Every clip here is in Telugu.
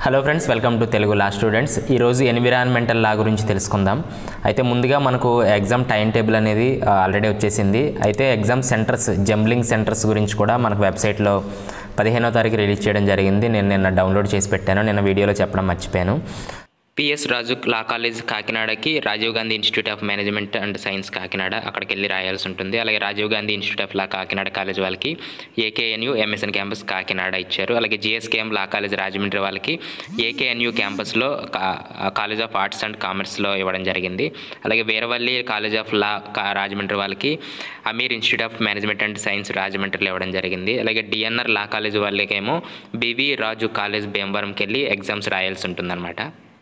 hello friends welcome to Telugu law students ఈరోజు ఎన్విరాన్మెంటల్ లా గురించి తెలుసుకుందాం అయితే ముందుగా మనకు ఎగ్జామ్ టైం టేబుల్ అనేది ఆల్రెడీ వచ్చేసింది అయితే ఎగ్జామ్ సెంటర్స్ జంబ్లింగ్ సెంటర్స్ గురించి కూడా మనకు వెబ్సైట్లో పదిహేనో తారీఖు రిలీజ్ చేయడం జరిగింది నేను నిన్న డౌన్లోడ్ చేసి పెట్టాను నిన్న వీడియోలో చెప్పడం మర్చిపోయాను PS Raju law college కాకినాడకి Rajiv Gandhi institute of management and science Kakinada అక్కడికి వెళ్ళి రాయాల్సి ఉంటుంది అలాగే Rajiv Gandhi institute of law Kakinada college వాళ్ళకి ఏకేఎన్యు ఎంఎస్ఎన్ క్యాంపస్ కాకినాడ ఇచ్చారు అలాగే జిఎస్కేఎం లా కాలేజ్ రాజమండ్రి వాళ్ళకి ఏకేఎన్యు క్యాంపస్లో కాలేజ్ ఆఫ్ ఆర్ట్స్ అండ్ కామర్స్లో ఇవ్వడం జరిగింది అలాగే వీరవల్లి కాలేజ్ ఆఫ్ లా కా- రాజమండ్రి వాళ్ళకి Ameer institute of management and science రాజమండ్రిలో ఇవ్వడం జరిగింది అలాగే డిఎన్ఆర్ లా కాలేజ్ వాళ్ళకేమో బివి రాజు కాలేజ్ భీమవరంకి వెళ్ళి ఎగ్జామ్స్ రాయాల్సి ఉంటుందన్నమాట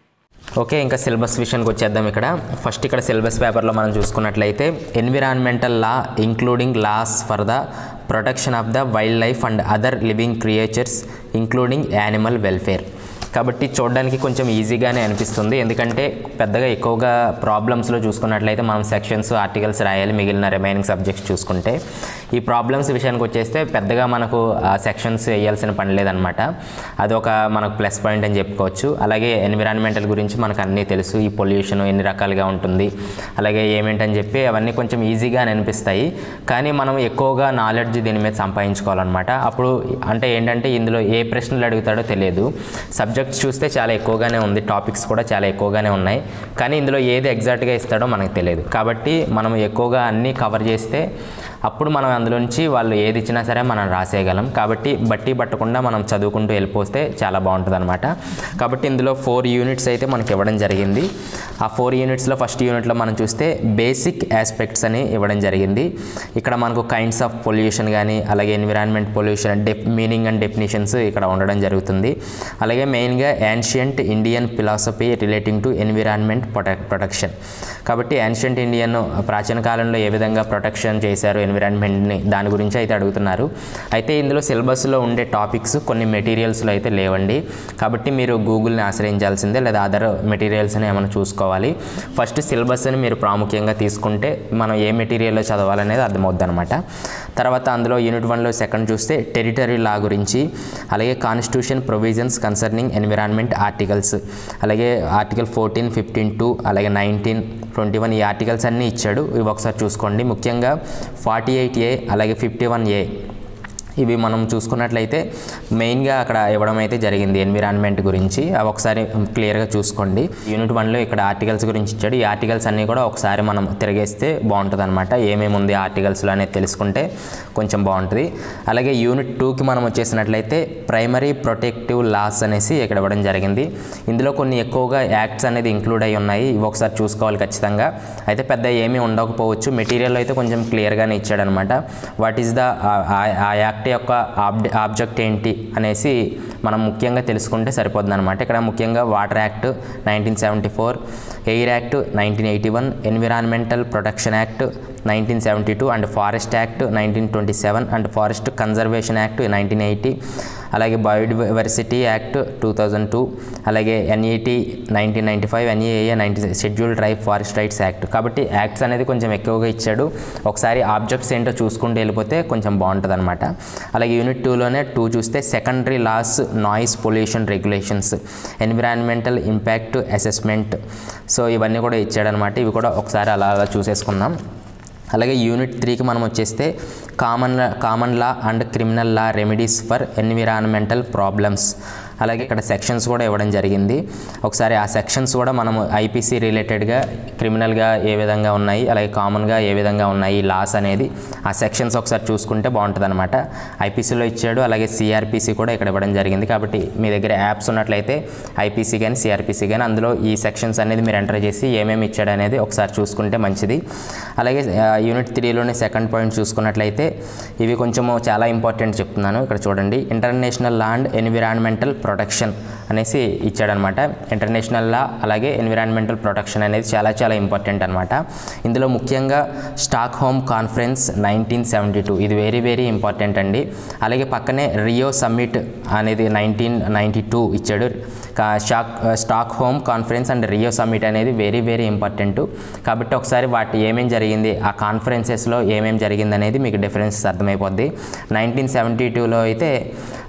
ఓకే ఇంకా సిలబస్ విషయానికి వచ్చేద్దాం ఇక్కడ ఫస్ట్ ఇక్కడ సిలబస్ పేపర్లో మనం చూసుకున్నట్లయితే environmental law including laws for the protection of the wild life and other living creatures including animal welfare కాబట్టి చూడడానికి కొంచెం ఈజీగానే అనిపిస్తుంది ఎందుకంటే పెద్దగా ఎక్కువగా ప్రాబ్లమ్స్లో చూసుకున్నట్లయితే మనం సెక్షన్స్ ఆర్టికల్స్ రాయాలి మిగిలిన రిమైనింగ్ సబ్జెక్ట్స్ చూసుకుంటే ఈ ప్రాబ్లమ్స్ విషయానికి వచ్చేస్తే పెద్దగా మనకు సెక్షన్స్ వేయాల్సిన పని లేదనమాట అది ఒక మనకు ప్లస్ పాయింట్ అని చెప్పుకోవచ్చు అలాగే ఎన్విరాన్మెంటల్ గురించి మనకు అన్నీ తెలుసు ఈ పొల్యూషన్ ఎన్ని రకాలుగా ఉంటుంది అలాగే ఏమేంటని చెప్పి అవన్నీ కొంచెం ఈజీగా అనిపిస్తాయి కానీ మనం ఎక్కువగా నాలెడ్జ్ దీని మీద సంపాదించుకోవాలన్నమాట అప్పుడు అంటే ఏంటంటే ఇందులో ఏ ప్రశ్నలు అడుగుతాడో తెలియదు సబ్జెక్ట్స్ చూస్తే చాలా ఎక్కువగానే ఉంది టాపిక్స్ కూడా చాలా ఎక్కువగానే ఉన్నాయి కానీ ఇందులో ఏది ఎగ్జాక్ట్గా ఇస్తాడో మనకు తెలియదు కాబట్టి మనం ఎక్కువగా అన్నీ కవర్ చేస్తే అప్పుడు మనం అందులో నుంచి వాళ్ళు ఏది ఇచ్చినా సరే మనం రాసేయగలం కాబట్టి బట్టి పట్టకుండా మనం చదువుకుంటూ వెళ్ళిపోతే చాలా బాగుంటుంది అనమాట కాబట్టి ఇందులో ఫోర్ యూనిట్స్ అయితే మనకి ఇవ్వడం జరిగింది ఆ ఫోర్ యూనిట్స్లో ఫస్ట్ యూనిట్లో మనం చూస్తే బేసిక్ ఆస్పెక్ట్స్ అని ఇవ్వడం జరిగింది ఇక్కడ మనకు కైండ్స్ ఆఫ్ పొల్యూషన్ కానీ అలాగే ఎన్విరాన్మెంట్ పొల్యూషన్ డెప్ మీనింగ్ అండ్ డెఫినేషన్స్ ఇక్కడ ఉండడం జరుగుతుంది అలాగే మెయిన్గా ancient Indian philosophy relating to environment ప్రొటెక్ ప్రొటెక్షన్ కాబట్టి యాన్షియంట్ ఇండియన్ ప్రాచీన కాలంలో ఏ విధంగా ప్రొటెక్షన్ చేశారు ఎన్విరాన్మెంట్ని దాని గురించి అయితే అడుగుతున్నారు అయితే ఇందులో సిలబస్లో ఉండే టాపిక్స్ కొన్ని మెటీరియల్స్లో అయితే లేవండి కాబట్టి మీరు గూగుల్ని ఆశ్రయించాల్సిందే లేదా అదర్ మెటీరియల్స్ని ఏమైనా చూసుకోవాలి ఫస్ట్ సిలబస్ని మీరు ప్రాముఖ్యంగా తీసుకుంటే మనం ఏ మెటీరియల్లో చదవాలనేది అర్థమవుద్ది అనమాట తర్వాత అందులో యూనిట్ వన్లో సెకండ్ చూస్తే టెరిటరీ లా గురించి అలాగే constitution provisions concerning environment articles అలాగే ఆర్టికల్ ఫోర్టీన్ ఫిఫ్టీన్ టూ అలాగే నైన్టీన్ ట్వంటీ వన్ ఈ ఆర్టికల్స్ అన్నీ ఇచ్చాడు ఇవి ఒకసారి చూసుకోండి ముఖ్యంగా ఫార్టీ ఎయిట్ ఏ అలాగే ఫిఫ్టీ వన్ ఏ ఇవి మనం చూసుకున్నట్లయితే మెయిన్గా అక్కడ ఇవ్వడం అయితే జరిగింది ఎన్విరాన్మెంట్ గురించి అవి ఒకసారి క్లియర్గా చూసుకోండి యూనిట్ వన్లో ఇక్కడ ఆర్టికల్స్ గురించి ఇచ్చాడు ఈ ఆర్టికల్స్ అన్నీ కూడా ఒకసారి మనం తిరిగేస్తే బాగుంటుంది అనమాట ఏమేమి ఉంది ఆర్టికల్స్లో అనేది తెలుసుకుంటే కొంచెం బాగుంటుంది అలాగే యూనిట్ టూకి మనం వచ్చేసినట్లయితే ప్రైమరీ ప్రొటెక్టివ్ లాస్ అనేసి ఇక్కడ ఇవ్వడం జరిగింది ఇందులో కొన్ని ఎక్కువగా యాక్ట్స్ అనేది ఇంక్లూడ్ అయి ఉన్నాయి ఇవి ఒకసారి చూసుకోవాలి ఖచ్చితంగా అయితే పెద్ద ఏమీ ఉండకపోవచ్చు మెటీరియల్ అయితే కొంచెం క్లియర్గానే ఇచ్చాడనమాట what is the uh act యొక్క ఆబ్జె ఆబ్జెక్ట్ ఏంటి అనేసి మనం ముఖ్యంగా తెలుసుకుంటే సరిపోతుంది అనమాట ఇక్కడ ముఖ్యంగా water act nineteen seventy four air act nineteen eighty one environmental protection act nineteen seventy two and forest act nineteen twenty seven and forest conservation act nineteen eighty అలాగే biodiversity act two thousand two అలాగే NET nineteen ninety five NEA nineteen schedule tribe forest rights act కాబట్టి యాక్ట్స్ అనేది కొంచెం ఎక్కువగా ఇచ్చాడు ఒకసారి ఆబ్జెక్ట్స్ ఏంటో చూసుకుంటూ వెళ్ళిపోతే కొంచెం బాగుంటుంది అనమాట అలాగే యూనిట్ టూలోనే టూ చూస్తే secondary laws noise pollution regulations environmental impact assessment so ఇవన్నీ కూడా ఇచ్చాడనమాట ఇవి కూడా ఒకసారి అలా అలా చూసేసుకుందాం అలాగే యూనిట్ త్రీకి మనం వచ్చేస్తే common common law and criminal law remedies for environmental problems అలాగే ఇక్కడ సెక్షన్స్ కూడా ఇవ్వడం జరిగింది ఒకసారి ఆ సెక్షన్స్ కూడా మనం ఐపీసీ రిలేటెడ్గా క్రిమినల్గా ఏ విధంగా ఉన్నాయి అలాగే కామన్గా ఏ విధంగా ఉన్నాయి లాస్ అనేది ఆ సెక్షన్స్ ఒకసారి చూసుకుంటే బాగుంటుంది అనమాట ఐపీసీలో ఇచ్చాడు అలాగే సిఆర్పిసి కూడా ఇక్కడ ఇవ్వడం జరిగింది కాబట్టి మీ దగ్గర యాప్స్ ఉన్నట్లయితే ఐపీసీ కానీ సిఆర్పిసి కానీ అందులో ఈ సెక్షన్స్ అనేది మీరు ఎంటర్ చేసి ఏమేమి ఇచ్చాడు అనేది ఒకసారి చూసుకుంటే మంచిది అలాగే ఆ, యూనిట్ త్రీలోని సెకండ్ పాయింట్ చూసుకున్నట్లయితే ఇవి కొంచెము చాలా ఇంపార్టెంట్ చెప్తున్నాను ఇక్కడ చూడండి international law and environmental protection అనేసి ఇచ్చాడనమాట ఇంటర్నేషనల్ లా అలాగే ఎన్విరాన్మెంటల్ ప్రొటెక్షన్ అనేది చాలా చాలా ఇంపార్టెంట్ అనమాట ఇందులో ముఖ్యంగా Stockholm conference nineteen seventy two ఇది వెరీ వెరీ ఇంపార్టెంట్ అండి అలాగే పక్కనే రియో సమ్మిట్ అనేది నైన్టీన్ నైంటీ టూ ఇచ్చాడు కా- షాక్ Stockholm conference and Rio summit అనేది వెరీ వెరీ ఇంపార్టెంట్ కాబట్టి ఒకసారి వాటి ఏమేం జరిగింది ఆ కాన్ఫరెన్సెస్లో ఏమేం జరిగింది అనేది మీకు డిఫరెన్స్ అర్థమైపోద్ది నైన్టీన్ సెవెంటీ టూలో అయితే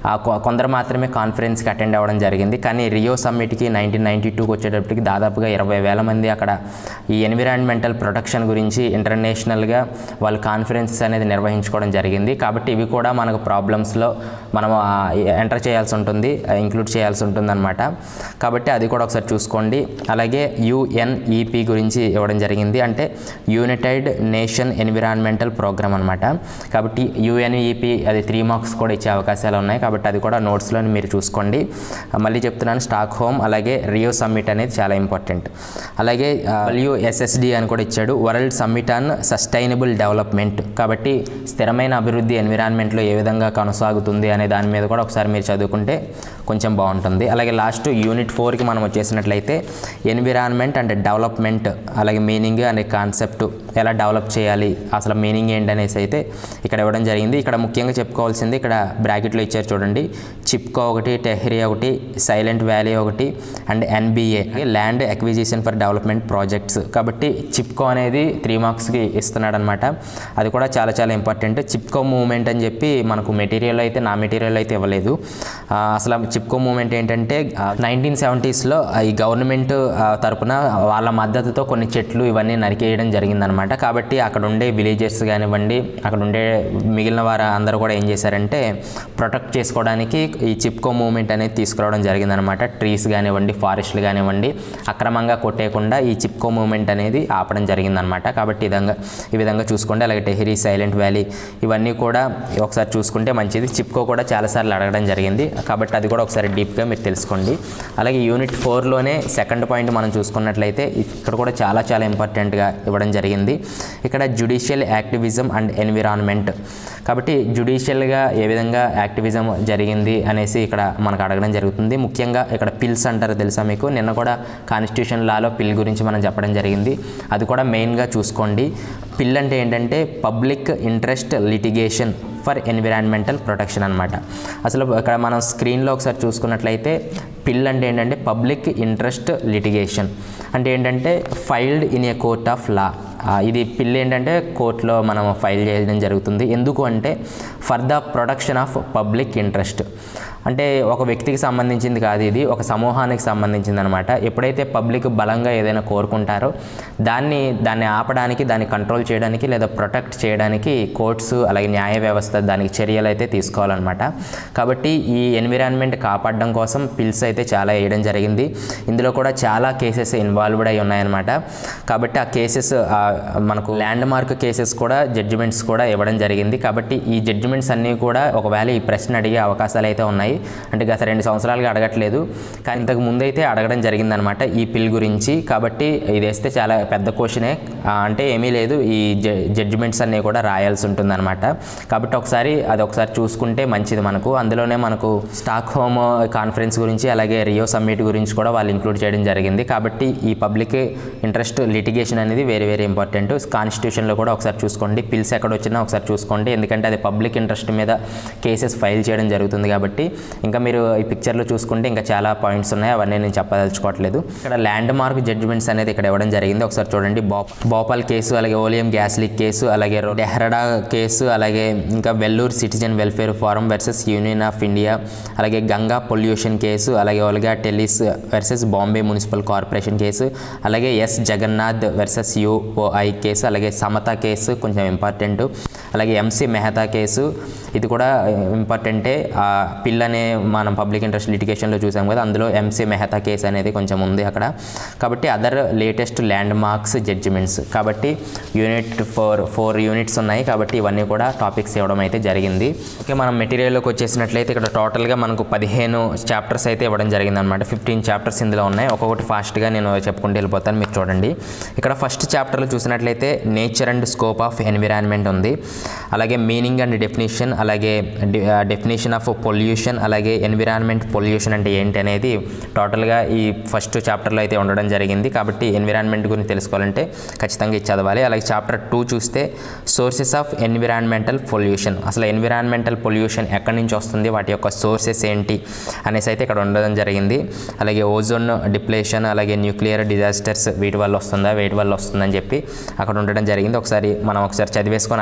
ఆ కొ- కొందరు మాత్రమే కాన్ఫరెన్స్కి అటెండ్ అవ్వడం జరిగింది కానీ రియో సమ్మిట్కి నైన్టీన్ నైంటీ టూకి వచ్చేటప్పటికి దాదాపుగా ఇరవై వేల మంది అక్కడ ఈ ఎన్విరాన్మెంటల్ ప్రొటెక్షన్ గురించి ఇంటర్నేషనల్గా వాళ్ళు కాన్ఫరెన్సెస్ అనేది నిర్వహించుకోవడం జరిగింది కాబట్టి ఇవి కూడా మనకు ప్రాబ్లమ్స్లో మనం ఎంటర్ చేయాల్సి ఉంటుంది ఇంక్లూడ్ చేయాల్సి ఉంటుందన్నమాట కాబట్టి అది కూడా ఒకసారి చూసుకోండి అలాగే యుఎన్ఈపి గురించి ఇవ్వడం జరిగింది అంటే యునైటెడ్ నేషన్ ఎన్విరాన్మెంటల్ ప్రోగ్రామ్ అనమాట కాబట్టి యుఎన్ఈపి అది త్రీ మార్క్స్ కూడా ఇచ్చే అవకాశాలు ఉన్నాయి కాబట్టి అది కూడా నోట్స్లో మీరు చూసుకోండి మళ్ళీ చెప్తున్నాను స్టాక్ హోమ్ అలాగే రియో సమ్మిట్ అనేది చాలా ఇంపార్టెంట్ అలాగే డబ్ల్యూఎస్ఎస్డి అని కూడా ఇచ్చాడు world summit on sustainable development కాబట్టి స్థిరమైన అభివృద్ధి ఎన్విరాన్మెంట్లో ఏ విధంగా కొనసాగుతుంది అనే దాని మీద కూడా ఒకసారి మీరు చదువుకుంటే కొంచెం బాగుంటుంది అలాగే లాస్ట్ యూనిట్ ఫోర్కి మనం వచ్చేసినట్లయితే ఎన్విరాన్మెంట్ అండ్ డెవలప్మెంట్ అలాగే మీనింగ్ అనే కాన్సెప్ట్ ఎలా డెవలప్ చేయాలి అసలు మీనింగ్ ఏంటి అనేసి అయితే ఇక్కడ ఇవ్వడం జరిగింది ఇక్కడ ముఖ్యంగా చెప్పుకోవాల్సింది ఇక్కడ బ్రాకెట్లో ఇచ్చారు చూడండి చిప్కో ఒకటి టెహ్రీ ఒకటి సైలెంట్ వ్యాలీ ఒకటి and NBA land acquisition for development projects కాబట్టి చిప్కో అనేది త్రీ మార్క్స్కి ఇస్తున్నాడు అనమాట అది కూడా చాలా చాలా ఇంపార్టెంట్ చిప్కో మూవ్మెంట్ అని చెప్పి మనకు మెటీరియల్ అయితే నా మెటీరియల్ అయితే ఇవ్వలేదు ఆ, అసలు చిప్కో మూవ్మెంట్ ఏంటంటే నైన్టీన్ సెవెంటీస్లో ఈ గవర్నమెంట్ తరపున వాళ్ళ మద్దతుతో కొన్ని చెట్లు ఇవన్నీ నరికేయడం జరిగిందనమాట కాబట్టి అక్కడ ఉండే విలేజెస్ కానివ్వండి అక్కడ ఉండే మిగిలిన వారు అందరూ కూడా ఏం చేశారంటే ప్రొటెక్ట్ చేసుకోవడానికి ఈ చిప్కో మూవ్మెంట్ అనేది తీసుకురావడం జరిగిందనమాట ట్రీస్ కానివ్వండి ఫారెస్ట్లు కానివ్వండి అక్రమంగా కొట్టేయకుండా ఈ చిప్కో మూవ్మెంట్ అనేది ఆపడం జరిగిందనమాట కాబట్టి ఈ విధంగా ఈ విధంగా చూసుకోండి అలాగే టెహరీ సైలెంట్ వ్యాలీ ఇవన్నీ కూడా ఒకసారి చూసుకుంటే మంచిది చిప్కో కూడా చాలాసార్లు అడగడం జరిగింది కాబట్టి అది కూడా ఒకసారి డీప్గా మీరు తెలుసుకోండి అలాగే యూనిట్ ఫోర్లోనే సెకండ్ పాయింట్ మనం చూసుకున్నట్లయితే ఇక్కడ కూడా చాలా చాలా ఇంపార్టెంట్గా ఇవ్వడం జరిగింది ఇక్కడ జుడిషియల్ యాక్టివిజం అండ్ ఎన్విరాన్మెంట్ కాబట్టి జుడిషియల్గా ఏ విధంగా యాక్టివిజం జరిగింది అనేసి ఇక్కడ మనకు అడగడం జరుగుతుంది ముఖ్యంగా ఇక్కడ పిల్స్ అంటారు తెలుసా మీకు నిన్న కూడా కాన్స్టిట్యూషన్ లాలో పిల్ గురించి మనం చెప్పడం జరిగింది అది కూడా మెయిన్గా చూసుకోండి పిల్ అంటే ఏంటంటే public interest litigation for environmental protection అనమాట అసలు ఇక్కడ మనం స్క్రీన్లో ఒకసారి చూసుకున్నట్లయితే పిల్ అంటే ఏంటంటే పబ్లిక్ ఇంట్రెస్ట్ లిటిగేషన్ అంటే ఏంటంటే filed in a court of law ఇది పిల్ ఏంటంటే కోర్టులో మనం ఫైల్ చేయడం జరుగుతుంది ఎందుకు అంటే for the protection of public interest అంటే ఒక వ్యక్తికి సంబంధించింది కాదు ఇది ఒక సమూహానికి సంబంధించింది అనమాట ఎప్పుడైతే పబ్లిక్ బలంగా ఏదైనా కోరుకుంటారో దాన్ని దాన్ని ఆపడానికి దాన్ని కంట్రోల్ చేయడానికి లేదా ప్రొటెక్ట్ చేయడానికి కోర్ట్స్ అలాగే న్యాయ వ్యవస్థ దానికి చర్యలు అయితే తీసుకోవాలన్నమాట కాబట్టి ఈ ఎన్విరాన్మెంట్ కాపాడడం కోసం పిల్స్ అయితే చాలా వేయడం జరిగింది ఇందులో కూడా చాలా కేసెస్ ఇన్వాల్వ్డ్ అయి ఉన్నాయన్నమాట కాబట్టి ఆ కేసెస్ మనకు ల్యాండ్ మార్క్ కేసెస్ కూడా జడ్జిమెంట్స్ కూడా ఇవ్వడం జరిగింది కాబట్టి ఈ జడ్జిమెంట్స్ అన్నీ కూడా ఒకవేళ ఈ ప్రశ్న అడిగే అవకాశాలు అయితే ఉన్నాయి అంటే గత రెండు సంవత్సరాలుగా అడగట్లేదు కానీ ఇంతకు ముందు అయితే అడగడం జరిగిందనమాట ఈ పిల్ గురించి కాబట్టి ఇది వేస్తే చాలా పెద్ద క్వశ్చనే ఆ, అంటే ఏమీ లేదు ఈ జడ్జిమెంట్స్ అన్నీ కూడా రాయాల్సి ఉంటుందన్నమాట కాబట్టి ఒకసారి అది ఒకసారి చూసుకుంటే మంచిది మనకు అందులోనే మనకు స్టాక్ హోమ్ కాన్ఫరెన్స్ గురించి అలాగే రియో సమ్మిట్ గురించి కూడా వాళ్ళు ఇంక్లూడ్ చేయడం జరిగింది కాబట్టి ఈ పబ్లిక్ ఇంట్రెస్ట్ లిటిగేషన్ అనేది వెరీ వెరీ ఇంపార్టెంట్ కాన్స్టిట్యూషన్లో కూడా ఒకసారి చూసుకోండి పిల్స్ ఎక్కడ వచ్చినా ఒకసారి చూసుకోండి ఎందుకంటే అది పబ్లిక్ ఇంట్రెస్ట్ మీద కేసెస్ ఫైల్ చేయడం జరుగుతుంది కాబట్టి ఇంకా మీరు ఈ పిక్చర్లో చూసుకుంటే ఇంకా చాలా పాయింట్స్ ఉన్నాయి అవన్నీ నేను చెప్పదలుచుకోవట్లేదు ఇక్కడ ల్యాండ్ మార్క్ జడ్జిమెంట్స్ అనేది ఇక్కడ ఇవ్వడం జరిగింది ఒకసారి చూడండి బోప్ భోపాల్ కేసు అలాగే ఓలియం గ్యాస్ లీక్ కేసు అలాగే డెహ్రడా కేసు అలాగే ఇంకా Vellore citizen welfare forum versus union of India అలాగే గంగా పొల్యూషన్ కేసు అలాగే Olga Tellis versus Bombay municipal corporation case అలాగే S Jagannath versus U O I case అలాగే సమత కేసు కొంచెం ఇంపార్టెంట్ అలాగే ఎంసీ మెహతా కేసు ఇది కూడా ఇంపార్టెంటే ఆ పిల్ అనే మనం పబ్లిక్ ఇంట్రెస్ట్ లిటిగేషన్లో చూసాం కదా అందులో ఎంసీ మెహతా కేసు అనేది కొంచెం ఉంది అక్కడ కాబట్టి other latest landmarks judgments కాబట్టి యూనిట్ ఫోర్ ఫోర్ యూనిట్స్ ఉన్నాయి కాబట్టి ఇవన్నీ కూడా టాపిక్స్ ఇవ్వడం అయితే జరిగింది ఓకే మనం మెటీరియల్లోకి వచ్చేసినట్లయితే ఇక్కడ టోటల్గా మనకు పదిహేను చాప్టర్స్ అయితే ఇవ్వడం జరిగింది అనమాట ఫిఫ్టీన్ చాప్టర్స్ ఇందులో ఉన్నాయి ఒక్కొక్కటి ఫాస్ట్గా నేను చెప్పుకుంటూ వెళ్ళిపోతాను మీరు చూడండి ఇక్కడ ఫస్ట్ చాప్టర్లో చూసినట్లయితే nature and scope of environment ఉంది అలాగే మీనింగ్ అండ్ డెఫినేషన్ అలాగే డెఫినేషన్ ఆఫ్ పొల్యూషన్ అలాగే ఎన్విరాన్మెంట్ పొల్యూషన్ అంటే ఏంటి అనేది టోటల్గా ఈ ఫస్ట్ చాప్టర్లో అయితే ఉండడం జరిగింది కాబట్టి ఎన్విరాన్మెంట్ గురించి తెలుసుకోవాలంటే ఖచ్చితంగా ఇది చదవాలి అలాగే చాప్టర్ టూ చూస్తే సోర్సెస్ ఆఫ్ ఎన్విరాన్మెంటల్ పొల్యూషన్ అసలు ఎన్విరాన్మెంటల్ పొల్యూషన్ ఎక్కడి నుంచి వస్తుంది వాటి యొక్క సోర్సెస్ ఏంటి అనేసి అయితే ఇక్కడ ఉండడం జరిగింది అలాగే ఓజోన్ డిప్లేషన్ అలాగే న్యూక్లియర్ డిజాస్టర్స్ వీటి వల్ల వస్తుందా వీటి వల్ల వస్తుందని చెప్పి అక్కడ ఉండడం జరిగింది ఒకసారి మనం ఒకసారి చదివేసుకొని అర్థం చేసుకుంటే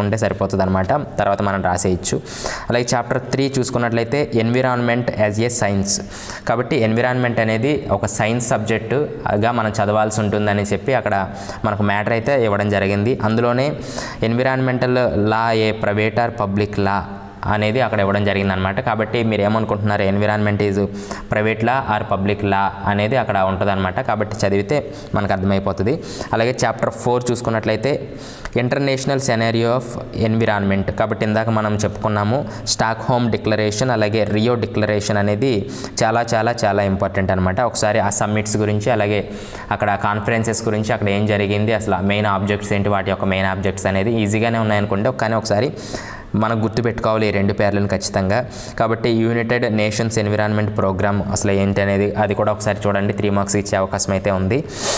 చేసుకుంటే సరిపోతుంది అనమాట తర్వాత మనం రాసేయచ్చు అలాగే చాప్టర్ త్రీ చూసుకున్నట్లయితే ఎన్విరాన్మెంట్ యాజ్ ఏ సైన్స్ కాబట్టి ఎన్విరాన్మెంట్ అనేది ఒక సైన్స్ సబ్జెక్టుగా మనం చదవాల్సి ఉంటుందని చెప్పి అక్కడ మనకు మ్యాటర్ అయితే ఇవ్వడం జరిగింది అందులోనే environmental law a private or public law అనేది అక్కడ ఇవ్వడం జరిగింది అనమాట కాబట్టి మీరు ఏమనుకుంటున్నారు environment is private law or public law అనేది అక్కడ ఉంటుందన్నమాట కాబట్టి చదివితే మనకు అర్థమైపోతుంది అలాగే చాప్టర్ ఫోర్ చూసుకున్నట్లయితే ఇంటర్నేషనల్ సెనారియో ఆఫ్ ఎన్విరాన్మెంట్ కాబట్టి ఇందాక మనం చెప్పుకున్నాము స్టాక్ హోమ్ డిక్లరేషన్ అలాగే రియో డిక్లరేషన్ అనేది చాలా చాలా చాలా ఇంపార్టెంట్ అనమాట ఒకసారి ఆ సమ్మిట్స్ గురించి అలాగే అక్కడ కాన్ఫరెన్సెస్ గురించి అక్కడ ఏం జరిగింది అసలు మెయిన్ ఆబ్జెక్ట్స్ ఏంటి వాటి యొక్క మెయిన్ ఆబ్జెక్ట్స్ అనేది ఈజీగానే ఉన్నాయనుకుంటే కానీ ఒకసారి మనకు గుర్తుపెట్టుకోవాలి ఈ రెండు పేర్లను ఖచ్చితంగా కాబట్టి యునైటెడ్ నేషన్స్ ఎన్విరాన్మెంట్ ప్రోగ్రామ్ అసలు ఏంటి అనేది అది కూడా ఒకసారి చూడండి త్రీ మార్క్స్ ఇచ్చే అవకాశం అయితే ఉంది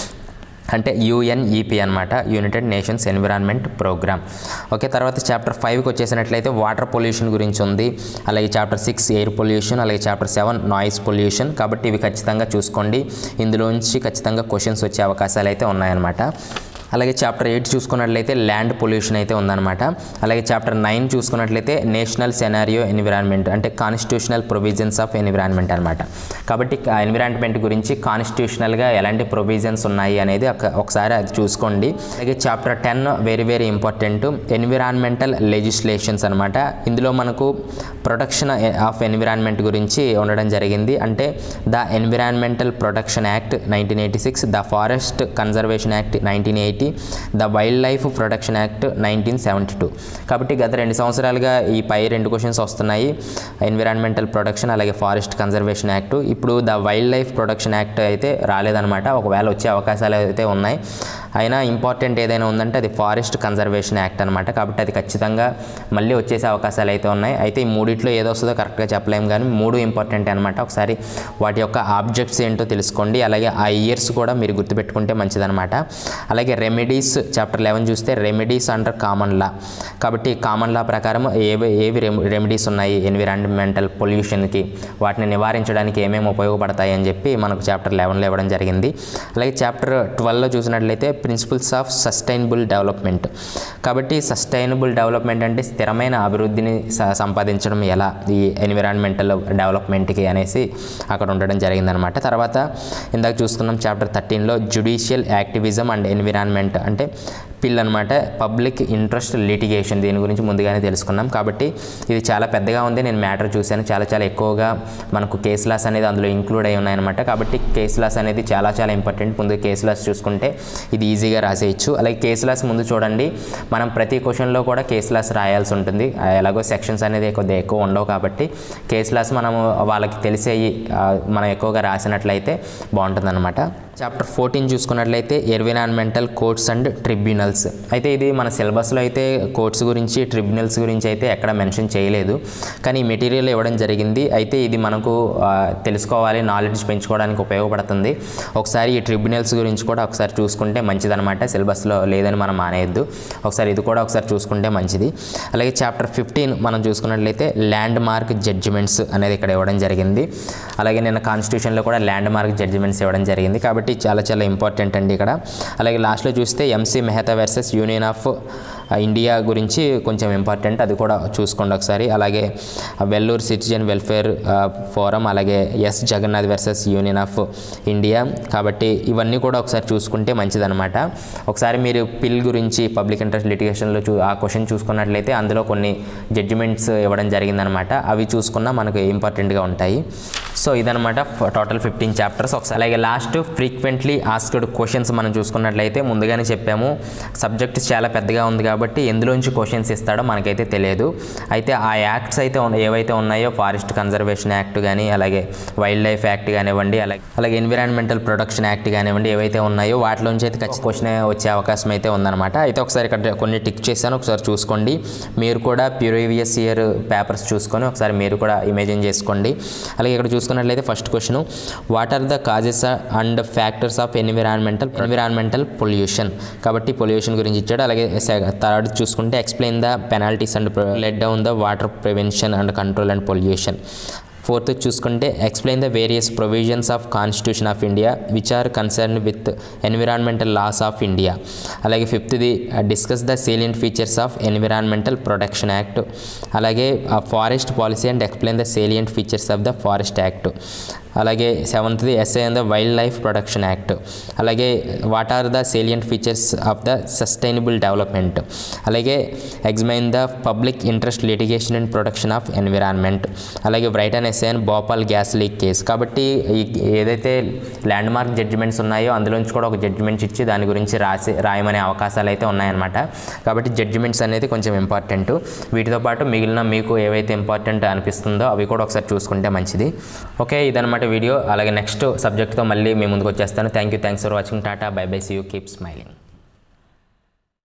అంటే యుఎన్ఈపి అనమాట United Nations environment programme okay తర్వాత చాప్టర్ ఫైవ్కి వచ్చేసినట్లయితే వాటర్ పొల్యూషన్ గురించి ఉంది అలాగే చాప్టర్ సిక్స్ ఎయిర్ పొల్యూషన్ అలాగే చాప్టర్ సెవెన్ నాయిస్ పొల్యూషన్ కాబట్టి ఇవి ఖచ్చితంగా చూసుకోండి ఇందులోంచి ఖచ్చితంగా క్వశ్చన్స్ వచ్చే అవకాశాలు అయితే ఉన్నాయన్నమాట అలాగే చాప్టర్ ఎయిట్ చూసుకున్నట్లయితే ల్యాండ్ పొల్యూషన్ అయితే ఉందన్నమాట అలాగే చాప్టర్ నైన్ చూసుకున్నట్లయితే నేషనల్ సెనారియో ఎన్విరాన్మెంట్ అంటే కాన్స్టిట్యూషనల్ ప్రొవిజన్స్ ఆఫ్ ఎన్విరాన్మెంట్ అనమాట కాబట్టి ఎన్విరాన్మెంట్ గురించి కాన్స్టిట్యూషనల్గా ఎలాంటి ప్రొవిజన్స్ ఉన్నాయి అనేది ఒక- ఒకసారి అది చూసుకోండి అలాగే chapter ten very very important environmental legislations అనమాట ఇందులో మనకు ప్రొటెక్షన్ ఆఫ్ ఎన్విరాన్మెంట్ గురించి ఉండడం జరిగింది అంటే the environmental protection act nineteen eighty six the forest conservation act nineteen eighty the wild life protection act nineteen seventy two కాబట్టి గత రెండు సంవత్సరాలుగా ఈ పై రెండు క్వశ్చన్స్ వస్తున్నాయి ఎన్విరాన్మెంటల్ ప్రొటెక్షన్ అలాగే ఫారెస్ట్ కన్జర్వేషన్ యాక్ట్ ఇప్పుడు the wild life protection act అయితే రాలేదన్నమాట ఒకవేళ వచ్చే అవకాశాలు అయితే ఉన్నాయి అయినా ఇంపార్టెంట్ ఏదైనా ఉందంటే అది ఫారెస్ట్ కన్జర్వేషన్ యాక్ట్ అనమాట కాబట్టి అది ఖచ్చితంగా మళ్ళీ వచ్చేసే అవకాశాలు అయితే ఉన్నాయి అయితే ఈ మూడిట్లో ఏదో వస్తుందో కరెక్ట్గా చెప్పలేము కానీ మూడు ఇంపార్టెంట్ అనమాట ఒకసారి వాటి యొక్క ఆబ్జెక్ట్స్ ఏంటో తెలుసుకోండి అలాగే ఆ ఇయర్స్ కూడా మీరు గుర్తుపెట్టుకుంటే మంచిదన్నమాట అలాగే రెమెడీస్ చాప్టర్ లెవెన్ చూస్తే రెమెడీస్ అండర్ కామన్ లా కాబట్టి కామన్ లా ప్రకారం ఏవి ఏవి రెమెడీస్ ఉన్నాయి ఎన్విరాన్మెంటల్ పొల్యూషన్కి వాటిని నివారించడానికి ఏమేమి ఉపయోగపడతాయి అని చెప్పి మనకు చాప్టర్ లెవెన్లో ఇవ్వడం జరిగింది అలాగే చాప్టర్ ట్వెల్వ్లో చూసినట్లయితే ప్రిన్సిపల్స్ ఆఫ్ సస్టైనబుల్ డెవలప్మెంట్ కాబట్టి సస్టైనబుల్ డెవలప్మెంట్ అంటే స్థిరమైన అభివృద్ధిని స- సంపాదించడం ఎలా ఈ ఎన్విరాన్మెంటల్ డెవలప్మెంట్కి అనేసి అక్కడ ఉండడం జరిగిందనమాట తర్వాత ఇందాక చూసుకున్నాం చాప్టర్ థర్టీన్లో జుడిషియల్ యాక్టివిజం అండ్ ఎన్విరాన్మెంట్ అంటే పిల్ అనమాట పబ్లిక్ ఇంట్రెస్ట్ లిటిగేషన్ దీని గురించి ముందుగానే తెలుసుకున్నాం కాబట్టి ఇది చాలా పెద్దగా ఉంది నేను మ్యాటర్ చూశాను చాలా చాలా ఎక్కువగా మనకు కేస్ లాస్ అనేది అందులో ఇంక్లూడ్ అయి ఉన్నాయన్నమాట కాబట్టి కేస్ లాస్ అనేది చాలా చాలా ఇంపార్టెంట్ ముందు కేస్ లాస్ చూసుకుంటే ఇది ఈజీగా రాసేయచ్చు అలాగే కేస్ లాస్ ముందు చూడండి మనం ప్రతి క్వశ్చన్లో కూడా కేస్ లాస్ రాయాల్సి ఉంటుంది ఆ, ఎలాగో సెక్షన్స్ అనేది కొద్దిగా ఎక్కువ ఉండవు కాబట్టి కేస్ లాస్ మనము వాళ్ళకి తెలిసేయి ఆ, మనం ఎక్కువగా రాసినట్లయితే బాగుంటుందన్నమాట చాప్టర్ ఫోర్టీన్ చూసుకున్నట్లయితే ఎన్విరాన్మెంటల్ కోర్ట్స్ అండ్ ట్రిబ్యునల్స్ అయితే ఇది మన సిలబస్లో అయితే కోర్ట్స్ గురించి ట్రిబ్యునల్స్ గురించి అయితే ఎక్కడ మెన్షన్ చేయలేదు కానీ ఈ మెటీరియల్ ఇవ్వడం జరిగింది అయితే ఇది మనకు ఆ, తెలుసుకోవాలి నాలెడ్జ్ పెంచుకోవడానికి ఉపయోగపడుతుంది ఒకసారి ఈ ట్రిబ్యునల్స్ గురించి కూడా ఒకసారి చూసుకుంటే మంచిదన్నమాట సిలబస్లో లేదని మనం మానేయద్దు ఒకసారి ఇది కూడా ఒకసారి చూసుకుంటే మంచిది అలాగే చాప్టర్ ఫిఫ్టీన్ మనం చూసుకున్నట్లయితే ల్యాండ్ మార్క్ జడ్జిమెంట్స్ అనేది ఇక్కడ ఇవ్వడం జరిగింది అలాగే నిన్న కాన్స్టిట్యూషన్లో కూడా ల్యాండ్ మార్క్ జడ్జిమెంట్స్ ఇవ్వడం జరిగింది కాబట్టి చాలా చాలా ఇంపార్టెంట్ అండి ఇక్కడ అలాగే లాస్ట్లో చూస్తే MC Mehta versus union of India గురించి కొంచెం ఇంపార్టెంట్ అది కూడా చూసుకోండి ఒకసారి అలాగే వెల్లూరు సిటిజన్ వెల్ఫేర్ ఫోరం అలాగే S Jagannath versus union of India కాబట్టి ఇవన్నీ కూడా ఒకసారి చూసుకుంటే మంచిదన్నమాట ఒకసారి మీరు పిల్ గురించి పబ్లిక్ ఇంట్రెస్ట్ లిటిగేషన్లో చూ ఆ క్వశ్చన్ చూసుకున్నట్లయితే అందులో కొన్ని జడ్జిమెంట్స్ ఇవ్వడం జరిగిందనమాట అవి చూసుకున్నా మనకు ఇంపార్టెంట్గా ఉంటాయి సో ఇదనమాట టోటల్ ఫిఫ్టీన్ చాప్టర్స్ ఒకసారి అలాగే లాస్ట్ ఫ్రీక్వెంట్లీ ఆస్క్డ్ క్వశ్చన్స్ మనం చూసుకున్నట్లయితే ముందుగానే చెప్పాము సబ్జెక్ట్ చాలా పెద్దగా ఉంది కాబట్టి ఎందులోంచి క్వశ్చన్స్ ఇస్తాడో మనకైతే తెలియదు అయితే ఆ యాక్ట్స్ అయితే ఉన్న- ఏవైతే ఉన్నాయో ఫారెస్ట్ కన్జర్వేషన్ యాక్ట్ కానీ అలాగే వైల్డ్ లైఫ్ యాక్ట్ కానివ్వండి అలాగే అలాగే ఎన్విరాన్మెంటల్ ప్రొటెక్షన్ యాక్ట్ కానివ్వండి ఏవైతే ఉన్నాయో వాటిలోంచి అయితే ఖచ్చితంగా క్వశ్చన్ వచ్చే అవకాశం అయితే ఉందన్నమాట అయితే ఒకసారి ఇక్కడ కొన్ని టిక్ చేశాను ఒకసారి చూసుకోండి మీరు కూడా ప్రీవియస్ ఇయర్ పేపర్స్ చూసుకొని ఒకసారి మీరు కూడా ఇమేజిన్ చేసుకోండి అలాగే ఇక్కడ చూసుకున్నట్లయితే first question what are the causes and factors of environmental environmental pollution కాబట్టి పొల్యూషన్ గురించి ఇచ్చాడు అలాగే థర్డ్ చూసుకుంటే explain the penalties and let down the water prevention and control and pollution fourth చూసుకుంటే explain the various provisions of constitution of India which are concern with environmental laws of India అలాగే ఫిఫ్త్ది discuss the salient features of environmental protection act అలాగే forest policy and explain the salient features of the forest act అలాగే సెవెంత్ది essay on the wild life protection act అలాగే what are the salient features of the sustainable development అలాగే examine the public interest litigation and protection of environment అలాగే right and essay and Bhopal gas leak case కాబట్టి ఈ ఏదైతే ల్యాండ్ మార్క్ జడ్జిమెంట్స్ ఉన్నాయో అందులోంచి కూడా ఒక జడ్జిమెంట్స్ ఇచ్చి దాని గురించి రాసి రాయమనే అవకాశాలు అయితే ఉన్నాయన్నమాట కాబట్టి జడ్జిమెంట్స్ అనేది కొంచెం ఇంపార్టెంట్ వీటితో పాటు మిగిలిన మీకు ఏవైతే ఇంపార్టెంట్ అనిపిస్తుందో అవి కూడా ఒకసారి చూసుకుంటే మంచిది ఓకే ఇదనమాట వీడియో అలాగే నెక్స్ట్ సబ్జెక్ట్తో మళ్ళీ మీ ముందుకు వచ్చేస్తాను thank you thanks for watching tata bye bye see you keep smiling